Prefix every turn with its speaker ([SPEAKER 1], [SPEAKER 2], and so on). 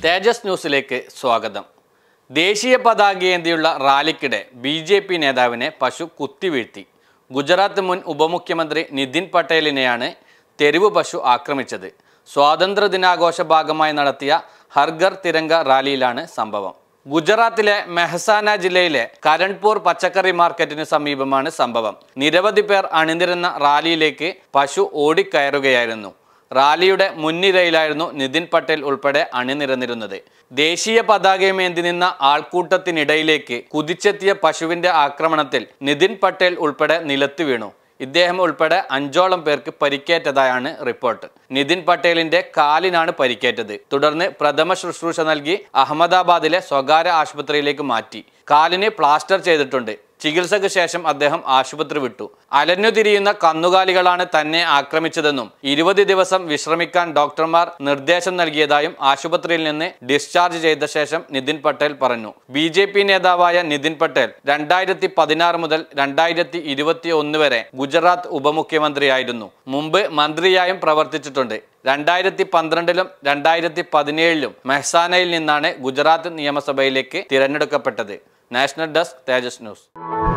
[SPEAKER 1] തേജസ് ന്യൂസിലേക്ക് സ്വാഗതം ദേശീയ പതാകയേന്തിയുള്ള റാലിക്കിടെ ബി ജെ പി നേതാവിനെ പശു കുത്തിവീഴ്ത്തി ഗുജറാത്ത് മുൻ ഉപമുഖ്യമന്ത്രി നിതിൻ പട്ടേലിനെയാണ് തെരുവ് പശു ആക്രമിച്ചത് സ്വാതന്ത്ര്യ ദിനാഘോഷ ഭാഗമായി നടത്തിയ ഹർഗർ തിരങ്ക റാലിയിലാണ് സംഭവം ഗുജറാത്തിലെ മെഹസാന ജില്ലയിലെ കരൺപൂർ പച്ചക്കറി മാർക്കറ്റിന് സമീപമാണ് സംഭവം നിരവധി പേർ അണിനിരന്ന റാലിയിലേക്ക് പശു ഓടിക്കയറുകയായിരുന്നു റാലിയുടെ മുൻനിരയിലായിരുന്നു നിതിൻ പട്ടേൽ ഉൾപ്പെടെ അണിനിരന്നിരുന്നത് ദേശീയ പതാകയുമേന്തി നിന്ന ആൾക്കൂട്ടത്തിനിടയിലേക്ക് കുതിച്ചെത്തിയ പശുവിന്റെ ആക്രമണത്തിൽ നിതിൻ പട്ടേൽ ഉൾപ്പെടെ നിലത്ത് വീണു ഇദ്ദേഹം ഉൾപ്പെടെ അഞ്ചോളം പേർക്ക് പരിക്കേറ്റതായാണ് റിപ്പോർട്ട് നിതിൻ പട്ടേലിന്റെ കാലിനാണ് പരിക്കേറ്റത് തുടർന്ന് പ്രഥമ ശുശ്രൂഷ നൽകി അഹമ്മദാബാദിലെ സ്വകാര്യ ആശുപത്രിയിലേക്ക് മാറ്റി കാലിന് പ്ലാസ്റ്റർ ചെയ്തിട്ടുണ്ട് ചികിത്സയ്ക്ക് ശേഷം അദ്ദേഹം ആശുപത്രി വിട്ടു അലഞ്ഞു തിരിയുന്ന കന്നുകാലികളാണ് തന്നെ ആക്രമിച്ചതെന്നും ഇരുപത് ദിവസം വിശ്രമിക്കാൻ ഡോക്ടർമാർ നിർദ്ദേശം നൽകിയതായും ആശുപത്രിയിൽ നിന്ന് ഡിസ്ചാർജ് ചെയ്ത ശേഷം നിതിൻ പട്ടേൽ പറഞ്ഞു ബി ജെ പി നേതാവായ നിതിൻ പട്ടേൽ രണ്ടായിരത്തി പതിനാറ് മുതൽ രണ്ടായിരത്തി ഇരുപത്തി ഒന്ന് വരെ ഗുജറാത്ത് ഉപമുഖ്യമന്ത്രിയായിരുന്നു മുമ്പ് മന്ത്രിയായും പ്രവർത്തിച്ചിട്ടുണ്ട് രണ്ടായിരത്തി പന്ത്രണ്ടിലും രണ്ടായിരത്തി പതിനേഴിലും മെഹ്സാനയിൽ നിന്നാണ് ഗുജറാത്ത് നിയമസഭയിലേക്ക് തിരഞ്ഞെടുക്കപ്പെട്ടത് നാഷണൽ ഡെസ്ക് തേജസ് ന്യൂസ്